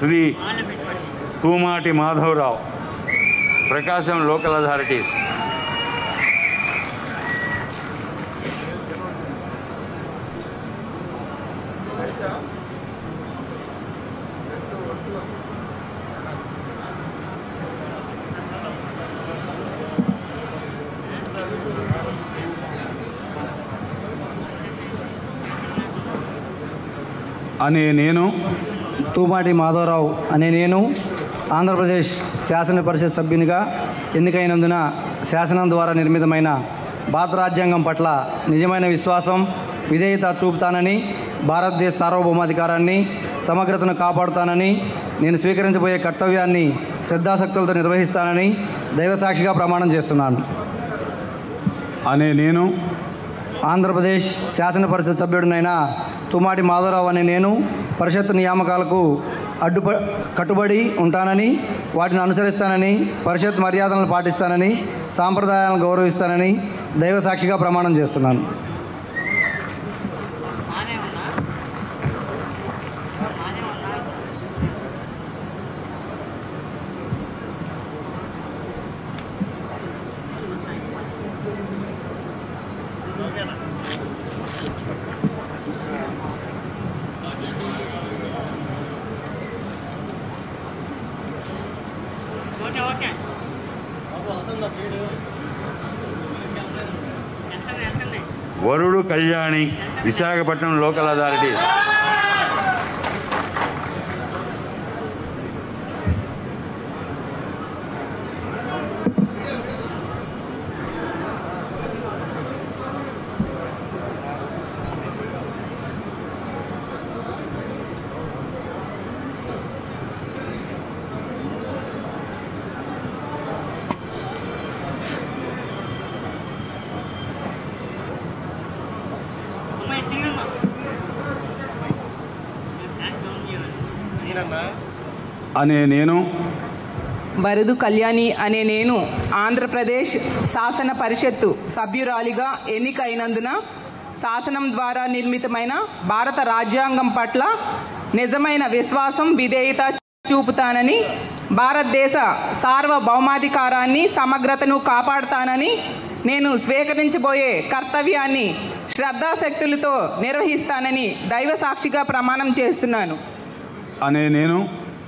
Shri Thumati Madhavarao Prakasam local authorities అనే నేను తూమాటి మాధవరావు అనే నేను ఆంధ్రప్రదేశ్ శాసన పరిషత్ సభ్యునిగా ఎన్నికైనందున శాసనం ద్వారా నిర్మితమైన భారత రాజ్యాంగం పట్ల నిజమైన విశ్వాసం విధేయత చూపుతానని భారతదేశ సార్వభౌమాధికారాన్ని సమగ్రతను కాపాడుతానని నేను స్వీకరించబోయే కర్తవ్యాన్ని శ్రద్ధాశక్తులతో నిర్వహిస్తానని దైవసాక్షిగా ప్రమాణం చేస్తున్నాను అనే నేను ఆంధ్రప్రదేశ్ శాసన పరిషత్ సభ్యుడినైన తుమాటి మాధవరావు అనే నేను పరిషత్ నియామకాలకు అడ్డుప కట్టుబడి ఉంటానని వాటిని అనుసరిస్తానని పరిషత్ మర్యాదలను పాటిస్తానని సాంప్రదాయాలను గౌరవిస్తానని దైవ సాక్షిగా ప్రమాణం చేస్తున్నాను ఓకే ఓకే ఎంతండి ఎంతండి వరుడు కళ్యాణి విశాఖపట్నం లోకల్ అథారిటీస్ అమ్మాయి తిరిగమ్మా బ్యాక్ డౌన్ చేయాలి అనే నేను వరదు కళ్యాణి అనే నేను ఆంధ్రప్రదేశ్ శాసన పరిషత్తు సభ్యురాలిగా ఎన్నికైనందున శాసనం ద్వారా నిర్మితమైన భారత రాజ్యాంగం పట్ల నిజమైన విశ్వాసం విధేయత చూపుతానని భారతదేశ సార్వభౌమాధికారాన్ని సమగ్రతను కాపాడుతానని నేను స్వీకరించబోయే కర్తవ్యాన్ని శ్రద్ధాశక్తులతో నిర్వహిస్తానని దైవ సాక్షిగా ప్రమాణం చేస్తున్నాను అనే నేను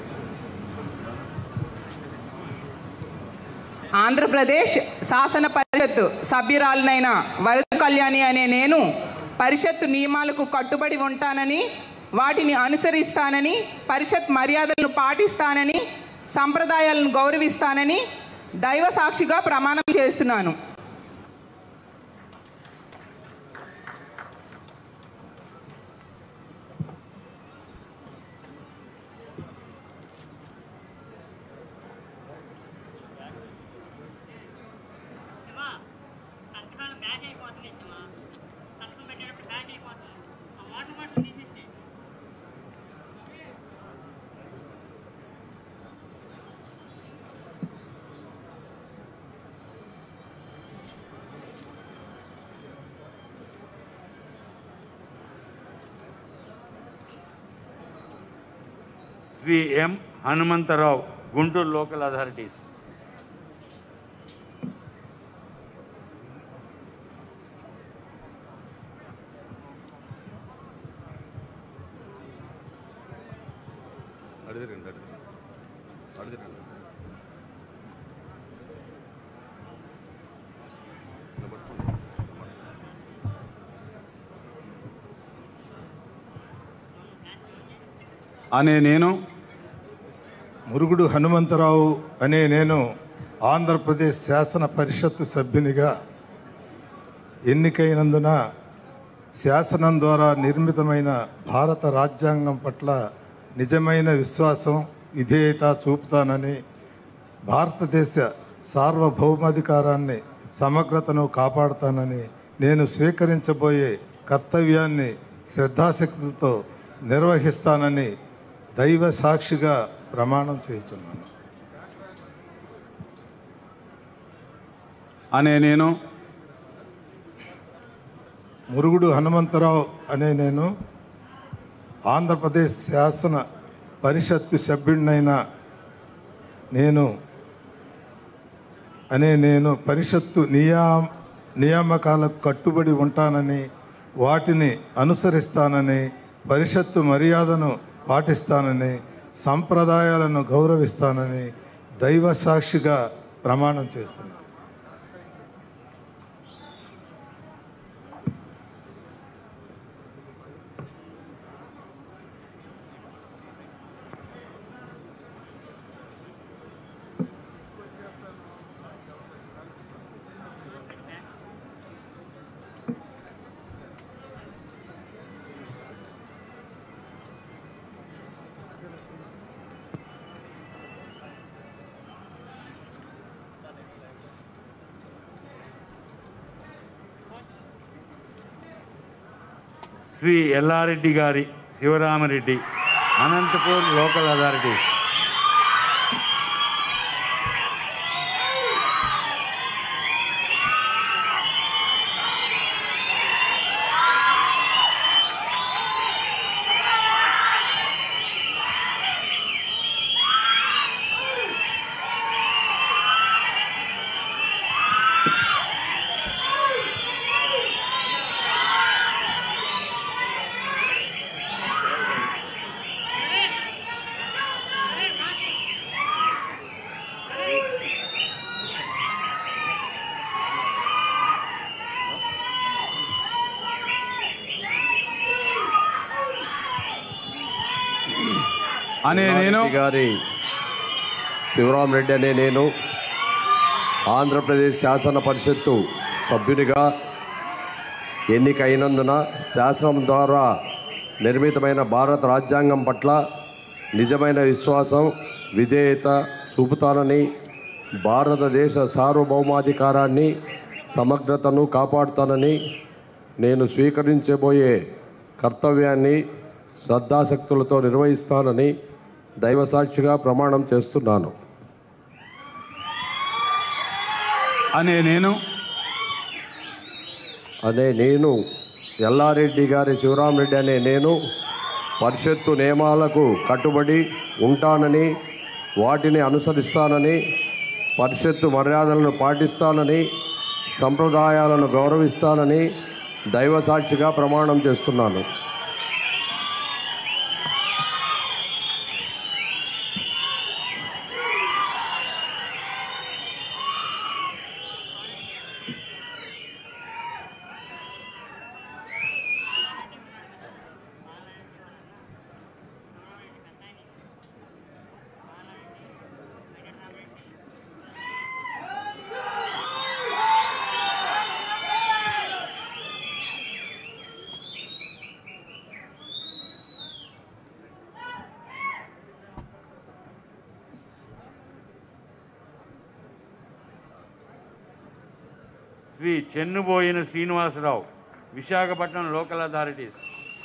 ఆంధ్రప్రదేశ్ శాసన పరిషత్ సభ్యురాలనైన వరద కళ్యాణి అనే నేను పరిషత్ నియమాలకు కట్టుబడి ఉంటానని వాటిని అనుసరిస్తానని పరిషత్ మర్యాదలను పాటిస్తానని సంప్రదాయాలను గౌరవిస్తానని దైవ సాక్షిగా ప్రమాణం చేస్తున్నాను శివ సంతకాలు బ్యాక్ అయిపోతున్నాయి శివ సంతకం పెట్టేటప్పుడు బ్యాక్ అయిపోతుంది ఆ వాటర్ బాటిల్ తీసేసి Shri M Hanumantharao Guntur local authorities అనే నేను మురుగుడు హనుమంతరావు అనే నేను ఆంధ్రప్రదేశ్ శాసన పరిషత్తు సభ్యునిగా ఎన్నికైనందున శాసనం ద్వారా నిర్మితమైన భారత రాజ్యాంగం పట్ల నిజమైన విశ్వాసం విధేయత చూపుతానని భారతదేశ సార్వభౌమాధికారాన్ని సమగ్రతను కాపాడుతానని నేను స్వీకరించబోయే కర్తవ్యాన్ని శ్రద్ధాశక్తులతో నిర్వహిస్తానని దైవ సాక్షిగా ప్రమాణం చేయుచున్నాను అనే నేను మురుగుడు హనుమంతరావు అనే నేను ఆంధ్రప్రదేశ్ శాసన పరిషత్తు సభ్యుడినైన నేను అనే నేను పరిషత్తు నియా నియామకాలకు కట్టుబడి ఉంటానని వాటిని అనుసరిస్తానని పరిషత్తు మర్యాదను పాటిస్తానని సంప్రదాయాలను గౌరవిస్తానని దైవ సాక్షిగా ప్రమాణం చేస్తున్నాను శ్రీ ఎల్లారెడ్డి గారి శివరామరెడ్డి అనంతపూర్ లోకల్ అథారిటీస్ అనే నేను రెడ్డి గారి శివరాం రెడ్డి అనే నేను ఆంధ్రప్రదేశ్ శాసన పరిషత్తు సభ్యునిగా ఎన్నికైనందున శాసనం ద్వారా నిర్మితమైన భారత రాజ్యాంగం పట్ల నిజమైన విశ్వాసం విధేయత చూపుతానని భారతదేశ సార్వభౌమాధికారాన్ని సమగ్రతను కాపాడుతానని నేను స్వీకరించబోయే కర్తవ్యాన్ని శ్రద్ధాశక్తులతో నిర్వహిస్తానని దైవసాక్షిగా ప్రమాణం చేస్తున్నాను అనే నేను అనే నేను ఎల్లారెడ్డి గారి శివరామరెడ్డి అనే నేను పరిషత్తు నియమాలకు కట్టుబడి ఉంటానని వాటిని అనుసరిస్తానని పరిషత్తు మర్యాదలను పాటిస్తానని సంప్రదాయాలను గౌరవిస్తానని దైవసాక్షిగా ప్రమాణం చేస్తున్నాను శ్రీ చెన్నుబోయిన శ్రీనివాసరావు విశాఖపట్నం లోకల్ అథారిటీస్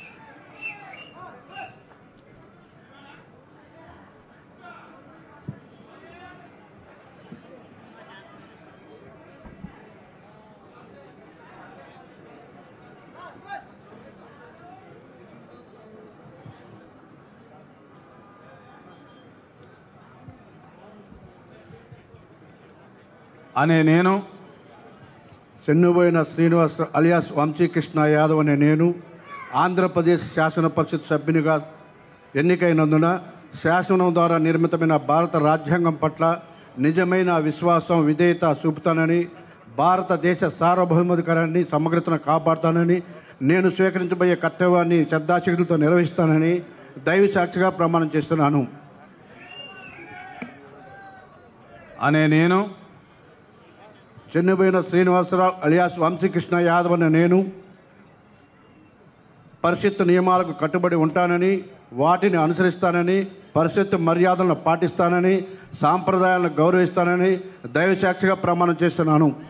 అనే నేను చెన్నుబోయిన శ్రీనివాస్ అలియాస్ వంశీకృష్ణ యాదవ్ అనే నేను ఆంధ్రప్రదేశ్ శాసన పరిషత్ సభ్యునిగా ఎన్నికైనందున శాసనం ద్వారా నిర్మితమైన భారత రాజ్యాంగం పట్ల నిజమైన విశ్వాసం విధేయత చూపుతానని భారతదేశ సార్వభౌమాధికారాన్ని సమగ్రతను కాపాడుతానని నేను స్వీకరించబోయే కర్తవ్యాన్ని శ్రద్ధాశక్తులతో నిర్వహిస్తానని దైవ సాక్షిగా ప్రమాణం చేస్తున్నాను అనే నేను చెన్నుబోయిన శ్రీనివాసరావు అలియాస్ వంశీకృష్ణ యాదవ్ అనే నేను పరిషత్తు నియమాలకు కట్టుబడి ఉంటానని వాటిని అనుసరిస్తానని పరిషత్తు మర్యాదలను పాటిస్తానని సాంప్రదాయాలను గౌరవిస్తానని దైవసాక్షిగా ప్రమాణం చేస్తున్నాను